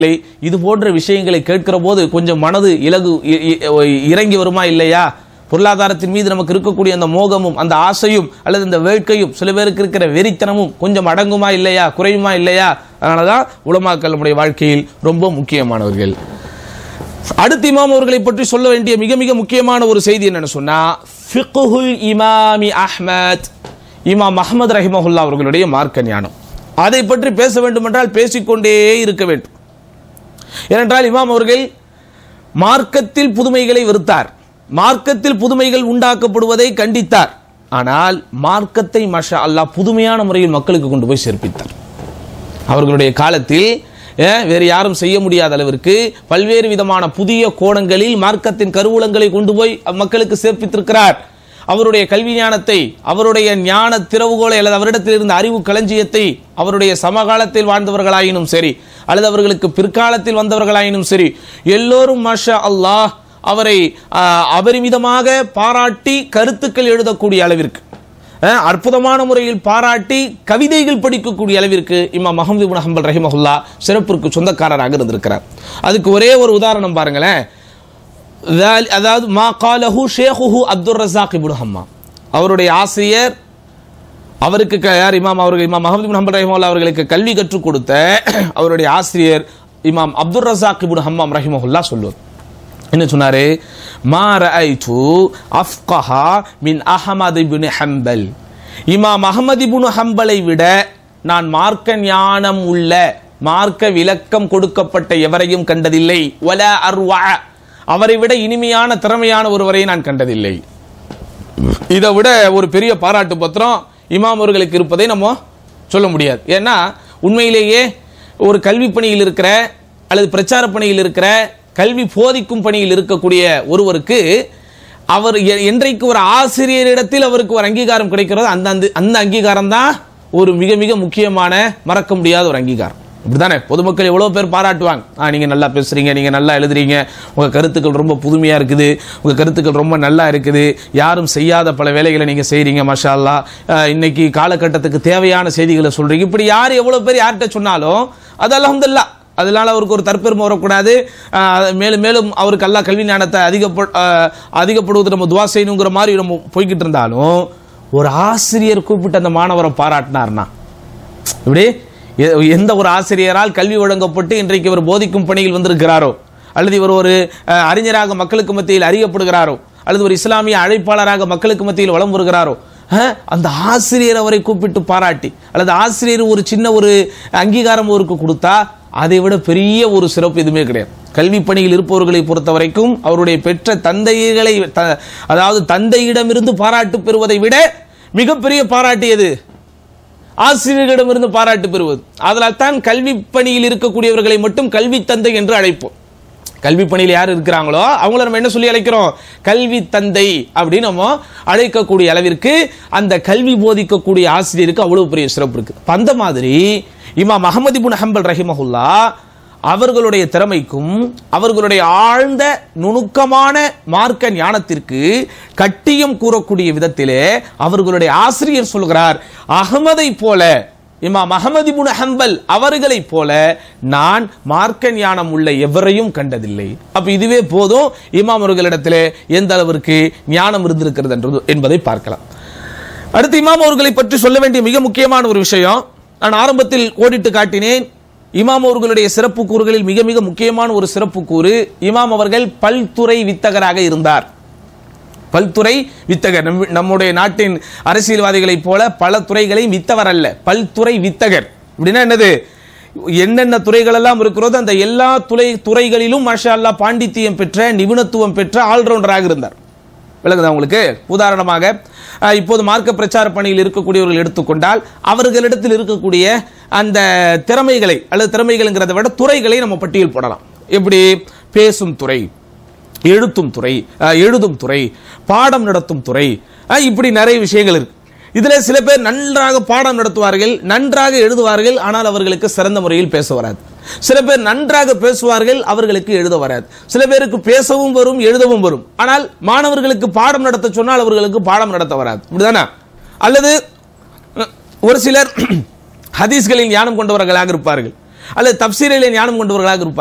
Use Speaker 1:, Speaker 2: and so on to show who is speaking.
Speaker 1: இல்லை, இது போன்ற விஷயங்களை கேட்கிற போது கொஞ்சம் மனது இலகு இ- இ- இறங்கி வருமா இல்லையா பொருளாதாரத்தின் மீது நமக்கு இருக்கக்கூடிய அந்த மோகமும் அந்த ஆசையும் அல்லது இந்த வேட்கையும் சில பேருக்கு இருக்கிற வெறித்தனமும் கொஞ்சம் அடங்குமா இல்லையா குறையுமா இல்லையா அதனாலதான் உலமாக்கள் நம்முடைய வாழ்க்கையில் ரொம்ப முக்கியமானவர்கள் அடுத்து இமாம் அவர்களை பற்றி சொல்ல வேண்டிய மிக மிக முக்கியமான ஒரு செய்தி என்னன்னு சொன்னா ஃபிக்ஹுல் இமாமி அஹ்மத் இமாம் அஹ்மத் ரஹிமஹுல்லா அவர்களுடைய மார்க்க ஞானம் அதை பற்றி பேச வேண்டும் என்றால் பேசிக்கொண்டே இருக்க வேண்டும் ஏனென்றால் இமாம் அவர்கள் மார்க்கத்தில் புதுமைகளை வெறுத்தார் மார்க்கத்தில் புதுமைகள் உண்டாக்கப்படுவதை கண்டித்தார் ஆனால் மார்க்கத்தை மஷா அல்லாஹ் புதுமையான முறையில் மக்களுக்கு கொண்டு போய் சேர்ப்பித்தார் அவர்களுடைய காலத்தில் அஹ், வேறு யாரும் செய்ய முடியாத அளவிற்கு பல்வேறு விதமான புதிய கோணங்களில் மார்க்கத்தின் கருவூலங்களை கொண்டு போய் மக்களுக்கு சேர்ப்பித்திருக்கிறார் அவருடைய கல்வி ஞானத்தை அவருடைய ஞான திறவுகோலை அல்லது அவரிடத்தில் இருந்த அறிவு களஞ்சியத்தை அவருடைய சமகாலத்தில் வாழ்ந்தவர்களாயினும் சரி அல்லது அவர்களுக்கு பிற்காலத்தில் வந்தவர்களாயினும் சரி எல்லோரும் மாஷா அல்லாஹ் அவரை அஹ், அபரிமிதமாக பாராட்டி கருத்துக்கள் எழுதக்கூடிய அளவிற்கு அஹ், அற்புதமான முறையில் பாராட்டி கவிதைகள் படிக்கக்கூடிய அளவிற்கு இமாம் மஹமது இப்னு ஹம்பல் ரஹிமஹுல்லா சிறப்பிற்கு சொந்தக்காரராக இருந்திருக்கிறார் அதுக்கு ஒரே ஒரு உதாரணம் பாருங்களேன் ذال- அதாவது மா காலஹு ஷேகுஹு அப்துல் ரசாக் இப்னு ஹம்மா அவருடைய ஆசிரியர் அவருக்கு க- யார் இமாம் அவர்கள் இமாம் மஹமது இப்னு ஹம்பல் ரஹிமஹுல்லா அவர்களுக்கு கல்வி கற்றுக் கொடுத்த அவருடைய ஆசிரியர் இமாம் அப்துல் ரசாக் இப்னு ஹம்மாம் ரஹிமஹுல்லா சொல்லுவார் என்ன சொன்னாரு மா ரஐது அஃப்கஹா மின் அஹமது இப்னு ஹம்பல் இமாம் அஹமது இப்னு ஹம்பலை விட நான் மார்க்க ஞானம் உள்ள மார்க்க விளக்கம் கொடுக்கப்பட்ட எவரையும் கண்டதில்லை வல அர்வா அவரை விட இனிமையான திறமையான ஒருவரை நான் கண்டதில்லை இதை விட ஒரு பெரிய பாராட்டு பத்திரம் இமாம் அவர்களுக்கு இருப்பதை நம்ம சொல்ல முடியாது ஏன்னா உண்மையிலேயே ஒரு கல்வி பணியில் இருக்கிற அல்லது பிரச்சார பணியில் இருக்கிற கல்வி போதிக்கும் பணியில் இருக்கக்கூடிய ஒருவருக்கு அவர் எ- என்றைக்கு ஒரு ஆசிரியரிடத்தில் அவருக்கு ஒரு அங்கீகாரம் கிடைக்கிறதோ அந்த அந்த அந்த அங்கீகாரம் தான் ஒரு மிக மிக முக்கியமான மறக்க முடியாத ஒரு அங்கீகாரம் இப்படிதானே பொதுமக்கள் எவ்வளவு பேர் பாராட்டுவாங்க ஆ நீங்க நல்லா பேசுறீங்க நீங்க நல்லா எழுதுறீங்க உங்க கருத்துக்கள் ரொம்ப புதுமையா இருக்குது உங்க கருத்துக்கள் ரொம்ப நல்லா இருக்குது யாரும் செய்யாத பல வேலைகளை நீங்க செய்றீங்க மஷா அல்லா அஹ், இன்னைக்கு காலகட்டத்துக்கு தேவையான செய்திகளை சொல்றீங்க இப்படி யார் எவ்வளவு பேர் யார்கிட்ட சொன்னாலும் அது அல்ஹம்துலில்லாஹ் அதனால அவருக்கு ஒரு தற்பெருமை வரக்கூடாது அஹ், மேலும் மேலும் அவருக்கு அல்லா கல்வி ஞானத்தை அதிகப்ப அஹ், அதிகப்படுவது நம்ம துவா செய்யணுங்கிற மாதிரி நம்ம போய்கிட்டு இருந்தாலும் ஒரு ஆசிரியர் கூப்பிட்டு அந்த மாணவரை பாராட்டினார்னா இப்படி எ- எந்த ஒரு ஆசிரியரால் கல்வி வழங்கப்பட்டு இன்றைக்கு இவர் போதிக்கும் பணியில் வந்திருக்கிறாரோ அல்லது இவர் ஒரு அஹ், அறிஞராக மக்களுக்கு மத்தியில் அறியப்படுகிறாரோ அல்லது ஒரு இஸ்லாமிய அழைப்பாளராக மக்களுக்கு மத்தியில் வலம் வருகிறாரோ அஹ், அந்த ஆசிரியர் அவரை கூப்பிட்டு பாராட்டி அல்லது ஆசிரியர் ஒரு சின்ன ஒரு அங்கீகாரம் அவருக்கு கொடுத்தா அதை விட பெரிய ஒரு சிறப்பு எதுவுமே கிடையாது கல்வி பணியில் இருப்பவர்களை பொறுத்த வரைக்கும் அவருடைய பெற்ற தந்தைகளை த- அதாவது தந்தையிடமிருந்து பாராட்டு பெறுவதை விட மிகப்பெரிய பாராட்டு எது ஆசிரியர்களிடமிருந்து பாராட்டு பெறுவது அதனால் தான் கல்வி பணியில் இருக்கக்கூடியவர்களை மட்டும் கல்வி தந்தை என்று அழைப்போம் கல்வி பணியில் யார் இருக்கிறாங்களோ அவங்கள நம்ம என்ன சொல்லி அழைக்கிறோம் கல்வி தந்தை அப்படின்னு நம்ம அழைக்கக்கூடிய அளவிற்கு அந்த கல்வி போதிக்கக்கூடிய ஆசிரியருக்கு அவ்வளவு பெரிய சிறப்பு இருக்கு அப்ப அந்த மாதிரி இமாம் அகமது இப்னு ஹம்பல் ரஹிமஹுல்லா அவர்களுடைய திறமைக்கும் அவர்களுடைய ஆழ்ந்த நுணுக்கமான மார்க்க ஞானத்திற்கு கட்டியம் கூறக்கூடிய விதத்திலே அவர்களுடைய ஆசிரியர் சொல்கிறார் அகமதை போல இமாம் அகமது இப்னு ஹம்பல் அவர்களைப் போல நான் மார்க்க ஞானம் உள்ள எவரையும் கண்டதில்லை அப்ப இதுவே போதும் இமாம் அவர்களிடத்திலே எந்த அளவிற்கு ஞானம் இருந்திருக்கிறது என்று என்பதை பார்க்கலாம் அடுத்து இமாம் அவர்களை பற்றி சொல்ல வேண்டிய மிக முக்கியமான ஒரு விஷயம் நான் ஆரம்பத்தில் கோடிட்டு காட்டினேன் இமாம் அவர்களுடைய சிறப்பு கூறுகளில் மிக மிக முக்கியமான ஒரு சிறப்பு கூறு இமாம் அவர்கள் பல்துறை வித்தகராக இருந்தார் பல்துறை வித்தகர் நம் நம்முடைய நாட்டின் அரசியல்வாதிகளைப் போல பல துறைகளையும் வித்தவர் அல்ல பல்துறை வித்தகர் அப்படின்னா என்னது என்னென்ன துறைகள் எல்லாம் இருக்கிறதோ அந்த எல்லா துறை துறைகளிலும் மாஷா அல்லாஹ் பாண்டித்தியம் பெற்ற நிபுணத்துவம் பெற்ற ஆல்ரவுண்டராக இருந்தார் விளங்குதா உங்களுக்கு உதாரணமாக அஹ், இப்போது மார்க்க பிரச்சார பணியில் இருக்கக்கூடியவர்கள் எடுத்துக்கொண்டால் அவர்களிடத்தில் இருக்கக்கூடிய அந்த திறமைகளை அல்லது திறமைகள்ங்கிறத விட துறைகளை நம்ம பட்டியல் போடலாம் எப்படி பேசும் துறை எழுத்தும் துறை அஹ், எழுதும் துறை பாடம் நடத்தும் துறை அஹ், இப்படி நிறைய விஷயங்கள் இருக்கு இதுல சில பேர் நன்றாக பாடம் நடத்துவார்கள் நன்றாக எழுதுவார்கள் ஆனால் அவர்களுக்கு சிறந்த முறையில் பேச வராது சில பேர் நன்றாக பேசுவார்கள் அவர்களுக்கு எழுத வராது சில பேருக்கு பேசவும் வரும் எழுதவும் வரும் ஆனால் மாணவர்களுக்கு பாடம் நடத்த சொன்னால் அவர்களுக்கு பாடம் நடத்த வராது இப்படிதானே அல்லது அஹ், ஒரு சிலர் ஹதீஸ்களில் ஞானம் கொண்டவர்களாக இருப்பார்கள் அல்லது தப்சீரிலே ஞானம் கொண்டவர்களாக இருப்பார்கள்